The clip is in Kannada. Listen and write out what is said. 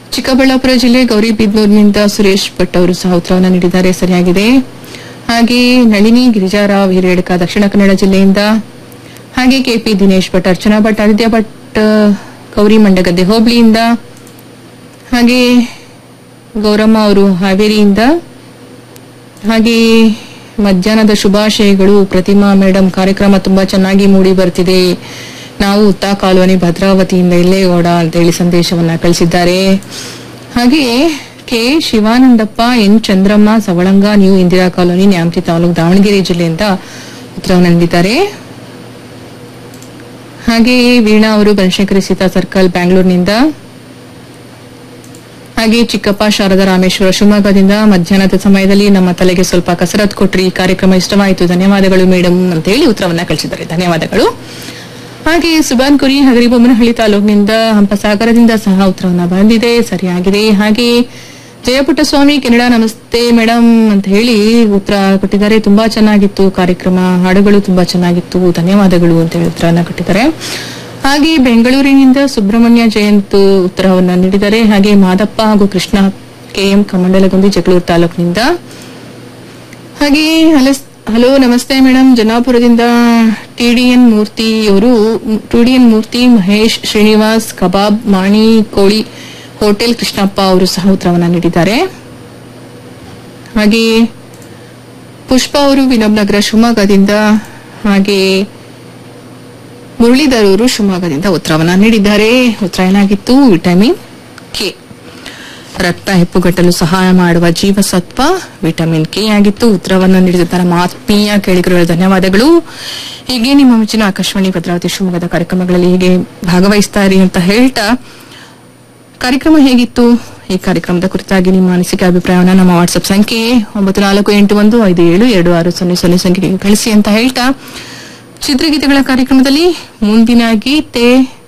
ಚಿಕ್ಕಬಳ್ಳಾಪುರ ಜಿಲ್ಲೆ ಗೌರಿಬಿದನೂರಿನಿಂದ ಸುರೇಶ್ ಭಟ್ ಅವರು ಸಹ ಉತ್ತರವನ್ನು ನೀಡಿದ್ದಾರೆ ಸರಿಯಾಗಿದೆ ಹಾಗೆ ನಳಿನಿ ಗಿರಿಜಾರಾವ್ ಹಿರೇಡ್ಕ ದಕ್ಷಿಣ ಕನ್ನಡ ಜಿಲ್ಲೆಯಿಂದ ಹಾಗೆ ಕೆಪಿ ದಿನೇಶ್ ಭಟ್ ಅರ್ಚನಾ ಭಟ್ ಆದಿತ್ಯ ಭಟ್ ಆ, ಗೌರಿ ಮಂಡಗದ್ದೆ ಹೋಬಳಿಯಿಂದ ಹಾಗೆ ಗೌರಮ್ಮ ಅವರು ಹಾವೇರಿಯಿಂದ ಹಾಗೆ ಮಧ್ಯಾಹ್ನದ ಶುಭಾಶಯಗಳು ಪ್ರತಿಮಾ ಮೇಡಮ್ ಕಾರ್ಯಕ್ರಮ ತುಂಬಾ ಚೆನ್ನಾಗಿ ಮೂಡಿ ಬರ್ತಿದೆ ನಾವು ಉತ್ತಾ ಕಾಲೋನಿ ಭದ್ರಾವತಿಯಿಂದ ಇಲ್ಲೇಗೌಡ ಅಂತೇಳಿ ಸಂದೇಶವನ್ನ ಕಳಿಸಿದ್ದಾರೆ ಹಾಗೆ K Shivanandappa N Chandramma Savalanga new Indira colony Nyamati taluk Davanagere ಜಿಲ್ಲೆಯಿಂದ ಉತ್ತರವನ್ನು ನೀಡಿದ್ದಾರೆ ಹಾಗೆ ವೀಣಾ ಅವರು ಬನಶಂಕರಿ ಸೀತಾ ಸರ್ಕಲ್ ಬ್ಯಾಂಗ್ಳೂರಿನಿಂದ ಹಾಗೆ ಚಿಕ್ಕಪ್ಪ ಶಾರದಾ ರಾಮೇಶ್ವರ ಶಿವಮೊಗ್ಗದಿಂದ ಮಧ್ಯಾಹ್ನದ ಸಮಯದಲ್ಲಿ ನಮ್ಮ ತಲೆಗೆ ಸ್ವಲ್ಪ ಕಸರತ್ ಕೊಟ್ರಿ ಈ ಕಾರ್ಯಕ್ರಮ ಇಷ್ಟವಾಯಿತು ಧನ್ಯವಾದಗಳು ಮೇಡಮ್ ಅಂತ ಹೇಳಿ ಉತ್ತರವನ್ನ ಕಳಿಸಿದ್ದಾರೆ ಧನ್ಯವಾದಗಳು ಹಾಗೆ ಸುಬಾನ್ ಕುರಿ ಹಗರಿಬೊಮ್ಮನಹಳ್ಳಿ ತಾಲೂಕಿನಿಂದ ಹಂಪಸಾಗರದಿಂದ ಸಹ ಉತ್ತರವನ್ನ ಬಂದಿದೆ ಸರಿಯಾಗಿದೆ ಹಾಗೆ ಜಯಪುಟ್ಟಸ್ವಾಮಿ ಕೆನಡಾ ನಮಸ್ತೆ ಮೇಡಮ್ ಅಂತ ಹೇಳಿ ಉತ್ತರ ಕೊಟ್ಟಿದ್ದಾರೆ ತುಂಬಾ ಚೆನ್ನಾಗಿತ್ತು ಕಾರ್ಯಕ್ರಮ ಹಾಡುಗಳು ತುಂಬಾ ಚೆನ್ನಾಗಿತ್ತು ಧನ್ಯವಾದಗಳು ಅಂತ ಹೇಳಿ ಉತ್ತರವನ್ನ ಕೊಟ್ಟಿದ್ದಾರೆ ಹಾಗೆ ಬೆಂಗಳೂರಿನಿಂದ ಸುಬ್ರಹ್ಮಣ್ಯ ಜಯಂತ್ ಉತ್ತರವನ್ನ ನೀಡಿದ್ದಾರೆ ಹಾಗೆ ಮಾದಪ್ಪ ಹಾಗೂ ಕೃಷ್ಣ ಕೆಎಂ ಕಮಂಡಲಗುಂದಿ ಜಗಳೂರು ತಾಲೂಕಿನಿಂದ ಹಾಗೆ ಹಲಸ್- ಹಲೋ ನಮಸ್ತೆ ಮೇಡಮ್ ಜನಾಪುರದಿಂದ ಟಿಡಿಎನ್ ಮೂರ್ತಿ ಅವರು ಟಿಡಿಎನ್ ಮೂರ್ತಿ ಮಹೇಶ್ ಶ್ರೀನಿವಾಸ್ ಕಬಾಬ್ ಮಾಣಿ ಕೋಳಿ ಹೋಟೆಲ್ ಕೃಷ್ಣಪ್ಪ ಅವರು ಸಹ ಉತ್ತರವನ್ನ ನೀಡಿದ್ದಾರೆ ಹಾಗೆ ಪುಷ್ಪ ಅವರು ವಿನೋಬ್ ನಗರ ಶಿವಮೊಗ್ಗದಿಂದ ಹಾಗೆ ಮುರಳೀಧರ್ ಅವರು ಶಿವಮೊಗ್ಗದಿಂದ ಉತ್ತರವನ್ನ ನೀಡಿದ್ದಾರೆ ಉತ್ತರ ಏನಾಗಿತ್ತು ವಿಟಮಿನ್ ಕೆ ರಕ್ತ ಹೆಪ್ಪುಗಟ್ಟಲು ಸಹಾಯ ಮಾಡುವ ಜೀವಸತ್ವ ವಿಟಮಿನ್ ಕೆ ಆಗಿತ್ತು ಉತ್ತರವನ್ನು ನೀಡಿದ ನಮ್ಮ ಆತ್ಮೀಯ ಕೇಳಿಗರುಗಳ ಧನ್ಯವಾದಗಳು ಹೀಗೆ ನಿಮ್ಮ ಮೆಚ್ಚಿನ ಆಕಾಶವಾಣಿ ಭದ್ರಾವತಿ ಶಿವಮೊಗ್ಗದ ಕಾರ್ಯಕ್ರಮಗಳಲ್ಲಿ ಹೀಗೆ ಭಾಗವಹಿಸ್ತಾ ಇರಿ ಅಂತ ಹೇಳ್ತಾ ಕಾರ್ಯಕ್ರಮ ಹೇಗಿತ್ತು ಈ ಕಾರ್ಯಕ್ರಮದ ಕುರಿತಾಗಿ ನಿಮ್ಮ ಅನಿಸಿಕೆ ಅಭಿಪ್ರಾಯವನ್ನು ನಮ್ಮ ವಾಟ್ಸ್ಆಪ್ ಸಂಖ್ಯೆ ಒಂಬತ್ತು ನಾಲ್ಕು ಎಂಟು ಒಂದು ಐದು ಏಳು ಎರಡು ಆರು ಸೊನ್ನೆ ಸೊನ್ನೆ ಸಂಖ್ಯೆಗೆ ಕಳಿಸಿ ಅಂತ ಹೇಳ್ತಾ ಚಿತ್ರಗೀತೆಗಳ ಕಾರ್ಯಕ್ರಮದಲ್ಲಿ ಮುಂದಿನ ಗೀತೆ